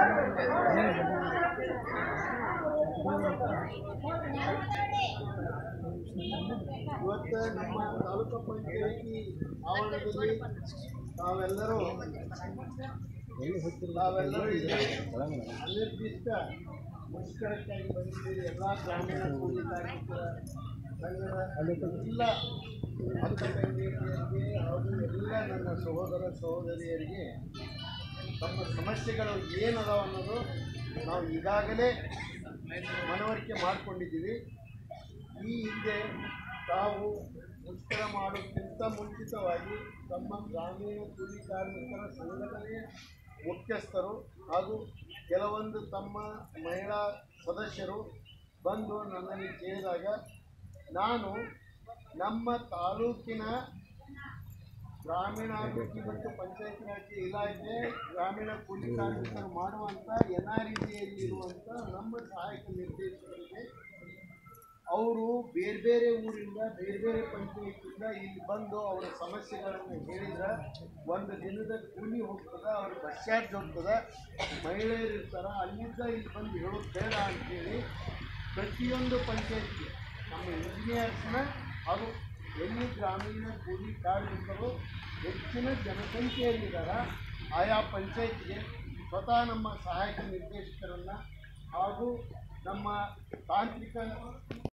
ಇವತ್ತು ನಮ್ಮ ತಾಲೂಕು ಪಂಚಾಯತಿ ಆವರಣದಲ್ಲಿ ತಾವೆಲ್ಲರೂ ತಾವೆಲ್ಲರೂ ಇಲ್ಲಿ ಅನಿರ್ದಿಷ್ಟ ಮುಷ್ಕರಕ್ಕಾಗಿ ಬಂದಿದ್ದೀರಿ ಎಲ್ಲ ಗ್ರಾಮೀಣ ಕೂಲಿ ಕಾರ್ಮಿಕರ ಸಂಘದ ಎಲ್ಲ ಅಕ್ಕ ತಂಗಿಯರಿಗೆ ಹಾಗೂ ಎಲ್ಲ ನನ್ನ ಸಹೋದರ ಸಹೋದರಿಯರಿಗೆ ತಮ್ಮ ಸಮಸ್ಯೆಗಳು ಏನದಾವ ಅನ್ನೋದು ನಾವು ಈಗಾಗಲೇ ಮನವರಿಕೆ ಮಾಡಿಕೊಂಡಿದ್ದೀವಿ ಈ ಹಿಂದೆ ತಾವು ಮುಷ್ಕರ ಮಾಡೋಕ್ಕಿಂತ ಮುಂಚಿತವಾಗಿ ತಮ್ಮ ಗ್ರಾಮೀಣ ಕೂಲಿ ಕಾರ್ಮಿಕರ ಸಂಘಟನೆಯ ಮುಖ್ಯಸ್ಥರು ಹಾಗೂ ಕೆಲವೊಂದು ತಮ್ಮ ಮಹಿಳಾ ಸದಸ್ಯರು ಬಂದು ನನ್ನಲ್ಲಿ ಕೇಳಿದಾಗ ನಾನು ನಮ್ಮ ತಾಲೂಕಿನ ಗ್ರಾಮೀಣಾಭಿವೃದ್ಧಿ ಮತ್ತು ಪಂಚಾಯತ್ ರಾಜ್ ಇಲಾಖೆ ಗ್ರಾಮೀಣ ಕೂಲಿ ಕಾರ್ಮಿಕರು ಮಾಡುವಂಥ ಎನ್ ಆರ್ ಇರುವಂಥ ನಮ್ಮ ಸಹಾಯಕ ನಿರ್ದೇಶಕರಿಗೆ ಅವರು ಬೇರೆ ಬೇರೆ ಊರಿಂದ ಬೇರೆ ಬೇರೆ ಪಂಚಾಯತಿಂದ ಇಲ್ಲಿ ಬಂದು ಅವರ ಸಮಸ್ಯೆಗಳನ್ನು ಹೇಳಿದ್ರೆ ಒಂದು ದಿನದ ಕೂಲಿ ಹೋಗ್ತದೆ ಅವ್ರ ಬಸ್ ಚಾರ್ಜ್ ಹೋಗ್ತದೆ ಮಹಿಳೆಯರು ಇರ್ತಾರೆ ಅಲ್ಲಿಂದ ಇಲ್ಲಿ ಬಂದು ಹೇಳೋದು ಬೇಡ ಅಂತೇಳಿ ಪ್ರತಿಯೊಂದು ಪಂಚಾಯತ್ಗೆ ನಮ್ಮ ಇಂಜಿನಿಯರ್ಸ್ನ ಹಾಗೂ ಎಲ್ಲಿ ಗ್ರಾಮೀಣ ಕೂಲಿ ಕಾರ್ಮಿಕರು ಹೆಚ್ಚಿನ ಜನಸಂಖ್ಯೆಯಲ್ಲಿದ್ದಾರೆ ಆಯಾ ಪಂಚಾಯತ್ಗೆ ಸ್ವತಃ ನಮ್ಮ ಸಹಾಯಕ ನಿರ್ದೇಶಕರನ್ನು ಹಾಗೂ ನಮ್ಮ ತಾಂತ್ರಿಕ